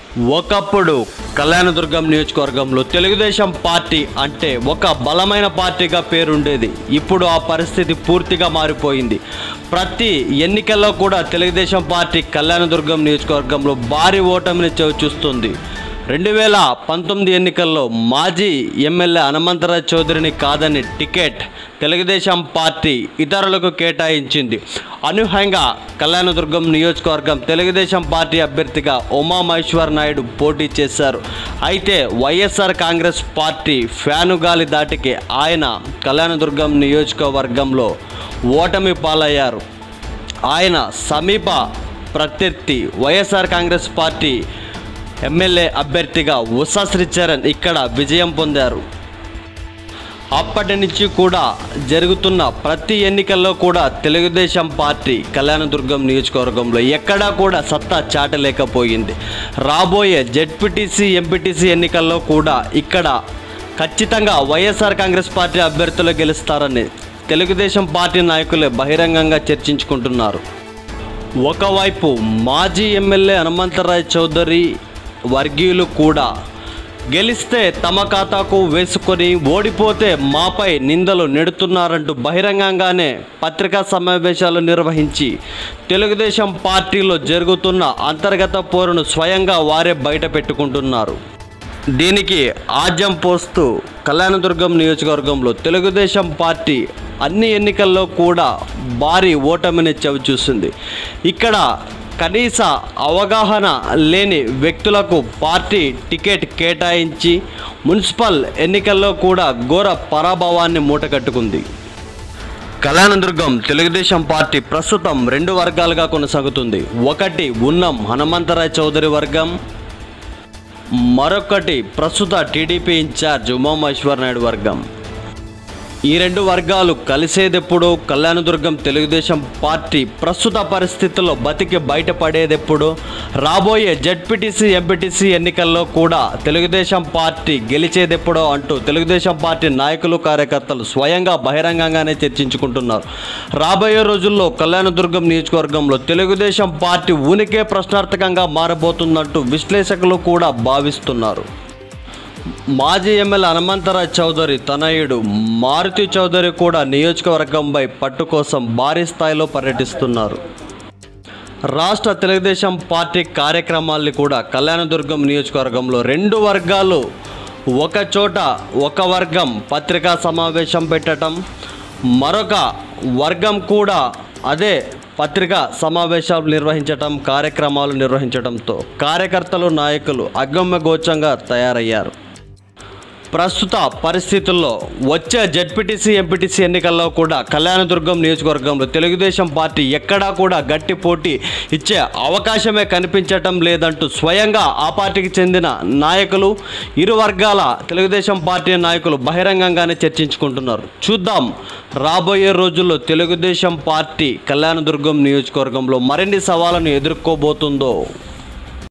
ఒకప్పుడు కళ్యాణదుర్గం నియోజకవర్గంలో తెలుగుదేశం పార్టీ అంటే ఒక బలమైన పార్టీగా పేరుండేది ఇప్పుడు ఆ పరిస్థితి పూర్తిగా మారిపోయింది ప్రతి ఎన్నికల్లో కూడా తెలుగుదేశం పార్టీ కళ్యాణదుర్గం నియోజకవర్గంలో భారీ ఓటమిని చవిచూస్తుంది రెండు వేల పంతొమ్మిది ఎన్నికల్లో మాజీ ఎమ్మెల్యే హనుమంతరాజ్ చౌదరిని కాదని టికెట్ తెలుగుదేశం పార్టీ ఇతరులకు కేటాయించింది అనూహ్యంగా కళ్యాణదుర్గం నియోజకవర్గం తెలుగుదేశం పార్టీ అభ్యర్థిగా ఉమామహేశ్వర్ నాయుడు పోటీ చేశారు అయితే వైఎస్ఆర్ కాంగ్రెస్ పార్టీ ఫ్యాను గాలి దాటికి ఆయన కళ్యాణదుర్గం నియోజకవర్గంలో ఓటమి పాలయ్యారు ఆయన సమీప ప్రత్యర్థి వైఎస్ఆర్ కాంగ్రెస్ పార్టీ ఎమ్మెల్యే అభ్యర్థిగా ఉషా శ్రీచరణ్ ఇక్కడ విజయం పొందారు అప్పటి నుంచి కూడా జరుగుతున్న ప్రతి ఎన్నికల్లో కూడా తెలుగుదేశం పార్టీ కళ్యాణదుర్గం నియోజకవర్గంలో ఎక్కడా కూడా సత్తా చాటలేకపోయింది రాబోయే జెడ్పీటీసీ ఎంపీటీసీ ఎన్నికల్లో కూడా ఇక్కడ ఖచ్చితంగా వైఎస్ఆర్ కాంగ్రెస్ పార్టీ అభ్యర్థులు గెలుస్తారని తెలుగుదేశం పార్టీ నాయకులే బహిరంగంగా చర్చించుకుంటున్నారు ఒకవైపు మాజీ ఎమ్మెల్యే హనుమంతరాయ్ చౌదరి వర్గీయులు కూడా గెలిస్తే తమ ఖాతాకు వేసుకొని ఓడిపోతే మాపై నిందలు నెడుతున్నారంటూ బహిరంగంగానే పత్రికా సమావేశాలు నిర్వహించి తెలుగుదేశం పార్టీలో జరుగుతున్న అంతర్గత పోరును స్వయంగా వారే బయట పెట్టుకుంటున్నారు దీనికి ఆజ్యం పోస్తూ కళ్యాణదుర్గం నియోజకవర్గంలో తెలుగుదేశం పార్టీ అన్ని ఎన్నికల్లో కూడా భారీ ఓటమిని చవిచూసింది ఇక్కడ కనీస అవగాహన లేని వ్యక్తులకు పార్టీ టికెట్ కేటాయించి మున్సిపల్ ఎన్నికల్లో కూడా ఘోర పరాభవాన్ని మూటగట్టుకుంది కళ్యాణదుర్గం తెలుగుదేశం పార్టీ ప్రస్తుతం రెండు వర్గాలుగా కొనసాగుతుంది ఒకటి ఉన్నం హనుమంతరాయ్ చౌదరి వర్గం మరొకటి ప్రస్తుత టీడీపీ ఇన్ఛార్జ్ ఉమామహేశ్వర్ నాయుడు వర్గం ఈ రెండు వర్గాలు కలిసేదెప్పుడు కళ్యాణదుర్గం తెలుగుదేశం పార్టీ ప్రస్తుత పరిస్థితుల్లో బతికి బయటపడేదెప్పుడు రాబోయే జడ్పీటీసీ ఎంపీటీసీ ఎన్నికల్లో కూడా తెలుగుదేశం పార్టీ గెలిచేదెప్పుడో అంటూ తెలుగుదేశం పార్టీ నాయకులు కార్యకర్తలు స్వయంగా బహిరంగంగానే చర్చించుకుంటున్నారు రాబోయే రోజుల్లో కళ్యాణదుర్గం నియోజకవర్గంలో తెలుగుదేశం పార్టీ ఉనికే ప్రశ్నార్థకంగా మారబోతుందంటూ విశ్లేషకులు కూడా భావిస్తున్నారు మాజీ ఎమ్మెల్యే హనుమంతరాజ్ చౌదరి తనయుడు మారుతి చౌదరి కూడా నియోజకవర్గంపై పట్టు కోసం భారీ స్థాయిలో పర్యటిస్తున్నారు రాష్ట్ర తెలుగుదేశం పార్టీ కార్యక్రమాల్ని కూడా కళ్యాణదుర్గం నియోజకవర్గంలో రెండు వర్గాలు ఒక చోట ఒక వర్గం పత్రికా సమావేశం పెట్టడం మరొక వర్గం కూడా అదే పత్రికా సమావేశాలు నిర్వహించటం కార్యక్రమాలు నిర్వహించడంతో కార్యకర్తలు నాయకులు అగమ్య గోచంగా తయారయ్యారు ప్రస్తుత పరిస్థితుల్లో వచ్చే జడ్పీటీసీ ఎంపీటీసీ ఎన్నికల్లో కూడా కళ్యాణదుర్గం నియోజకవర్గంలో తెలుగుదేశం పార్టీ ఎక్కడా కూడా గట్టి పోటీ ఇచ్చే అవకాశమే కనిపించటం లేదంటూ స్వయంగా ఆ పార్టీకి చెందిన నాయకులు ఇరు వర్గాల తెలుగుదేశం పార్టీ నాయకులు బహిరంగంగానే చర్చించుకుంటున్నారు చూద్దాం రాబోయే రోజుల్లో తెలుగుదేశం పార్టీ కళ్యాణదుర్గం నియోజకవర్గంలో మరిన్ని సవాళ్ళను ఎదుర్కోబోతుందో